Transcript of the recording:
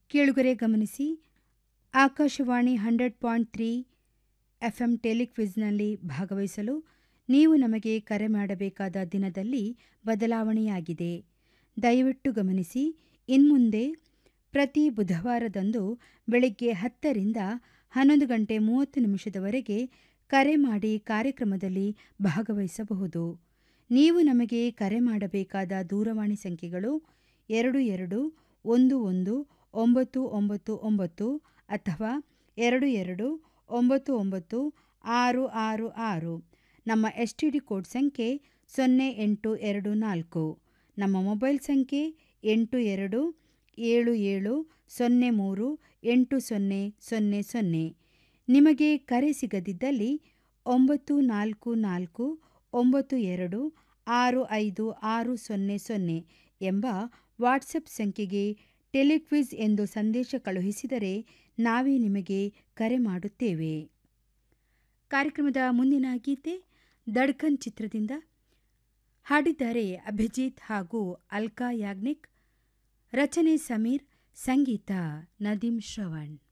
ಕೇಳುಗರೆ ಗಮನಿಸಿ Akashvani hundred point three F M ಟೆಲಿಕ್ವಿಜ್ನಲ್ಲಿ ಭಾಗವಹಿಸಲು ನೀವು ನಮಗೆ ಕರೆ ಮಾಡಬೇಕಾದ ದಿನದಲ್ಲಿ ಬದಲಾವಣೆಯಾಗಿದೆ ದಯವಿಟ್ಟು ಗಮನಿಸಿ ಇನ್ಮುಂದೆ ಪ್ರತಿ ಬುಧವಾರದಂದು ಬೆಳಗ್ಗೆ ಹತ್ತರಿಂದ ಹನ್ನೊಂದು ಗಂಟೆ ಮೂವತ್ತು ನಿಮಿಷದವರೆಗೆ ಕರೆ ಮಾಡಿ ಕಾರ್ಯಕ್ರಮದಲ್ಲಿ ಭಾಗವಹಿಸಬಹುದು ನೀವು ನಮಗೆ ಕರೆ ಮಾಡಬೇಕಾದ ದೂರವಾಣಿ ಸಂಖ್ಯೆಗಳು ಎರಡು ಎರಡು ಒಂದು ಒಂದು ಒಂಬತ್ತು ಒಂಬತ್ತು ಒಂಬತ್ತು ಅಥವಾ ಎರಡು ಎರಡು ಒಂಬತ್ತು ಒಂಬತ್ತು ಆರು ಆರು ಆರು ನಮ್ಮ ಎಸ್ ಟಿ ಡಿ ಕೋಡ್ ಸಂಖ್ಯೆ ಸೊನ್ನೆ ಎಂಟು ಎರಡು ನಾಲ್ಕು ನಮ್ಮ ಮೊಬೈಲ್ ಸಂಖ್ಯೆ ಎಂಟು ಎರಡು ಏಳು ಏಳು ಸೊನ್ನೆ ಮೂರು ಎಂಟು ಸೊನ್ನೆ ಸೊನ್ನೆ ಸೊನ್ನೆ ನಿಮಗೆ ಕರೆ ಸಿಗದಿದ್ದಲ್ಲಿ ಒಂಬತ್ತು ನಾಲ್ಕು ನಾಲ್ಕು ಒಂಬತ್ತು ಎರಡು ಆರು ಐದು ಆರು ಸೊನ್ನೆ ಸೊನ್ನೆ ಎಂಬ ವಾಟ್ಸಪ್ ಸಂಖ್ಯೆಗೆ ಟೆಲಿಕ್ವಿಜ್ ಎಂದು ಸಂದೇಶ ಕಳುಹಿಸಿದರೆ ನಾವೇ ನಿಮಗೆ ಕರೆ ಮಾಡುತ್ತೇವೆ ಕಾರ್ಯಕ್ರಮದ ಮುಂದಿನ ಗೀತೆ ದಡ್ಕನ್ ಚಿತ್ರದಿಂದ ಹಾಡಿದ್ದಾರೆ ಅಭಿಜಿತ್ ಹಾಗೂ ಅಲ್ಕಾ ಯಾಗ್ನಿಕ್ ರಚನೆ ಸಮೀರ್ ಸಂಗೀತ ನದೀಂ ಶ್ರವಣ್